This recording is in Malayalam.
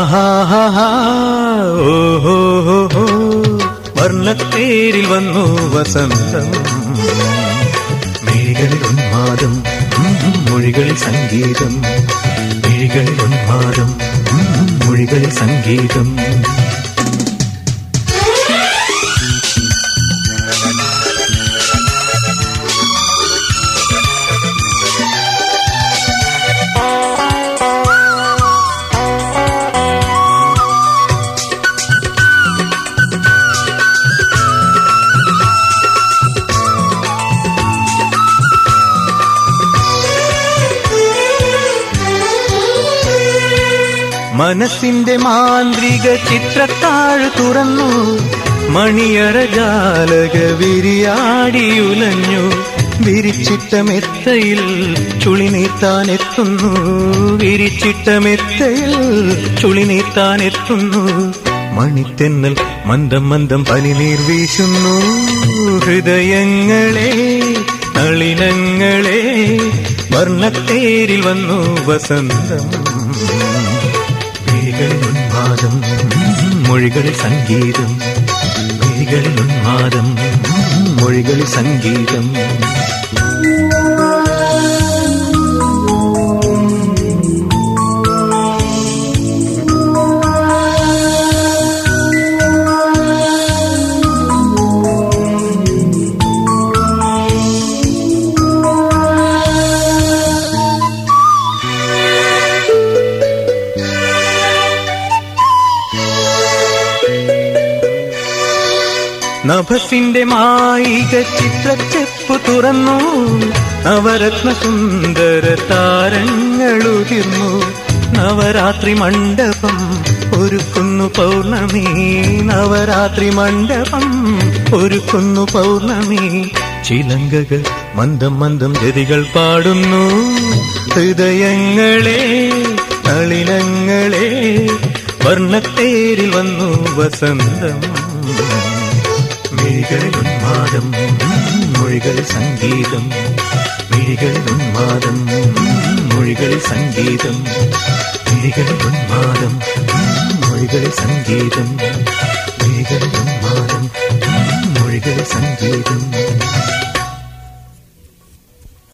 ആഹാഹാഹാ, ഓഹോഹോഹോ, വർണ്ണത്തേരിൽ വന്നു വസന്തം മിഴികളിൽ ഉന്മാദം ഉം, മൊഴികളിൽ സംഗീതം മിഴികളിൽ ഉന്മാദം ഉം, മൊഴികളിൽ സംഗീതം മനസ്സിന്റെ മാന്ത്രിക ചിത്രത്താഴ് തുറന്നു മണിയറ ജാലക വിരിയാടിയുലഞ്ഞു വിരിച്ചിട്ട മെത്തയിൽ ചുളിനീത്താൻ എത്തുന്നു വിരിച്ചിട്ട മെത്തയിൽ ചുളിനീത്താൻ എത്തുന്നു മണിത്തെന്നൽ മന്ദം മന്ദം പനിനീർ വീശുന്നു ഹൃദയങ്ങളെ നളിനങ്ങളെ വർണ്ണത്തേരിൽ വന്നു വസന്തം മിഴികളിൽ ഉന്മാദം മൊഴികളിൽ സംഗീതം മിഴികളിൽ ഉന്മാദം മൊഴികളിൽ സംഗീതം നഭസിന്റെ മായിക ചിത്രച്ചെപ്പു തുറന്നു നവരത്ന സുന്ദര താരങ്ങളുതിർന്നു നവരാത്രി മണ്ഡപം ഒരുക്കുന്നു പൗർണമി നവരാത്രി മണ്ഡപം ഒരുക്കുന്നു പൗർണമി ചിലങ്കകൾ മന്ദം മന്ദം ഗതികൾ പാടുന്നു ഹൃദയങ്ങളെ നളിനങ്ങളെ വർണ്ണത്തേരിൽ വന്നു വസന്തം മിഴികളിൽ ഉന്മാദം മൊഴികളിൽ സംഗീതം മിഴികളിൽ ഉന്മാദം മൊഴികളിൽ സംഗീതം മിഴികളിൽ ഉന്മാദം മൊഴികളിൽ സംഗീതം മിഴികളിൽ ഉന്മാദം മൊഴികളിൽ സംഗീതം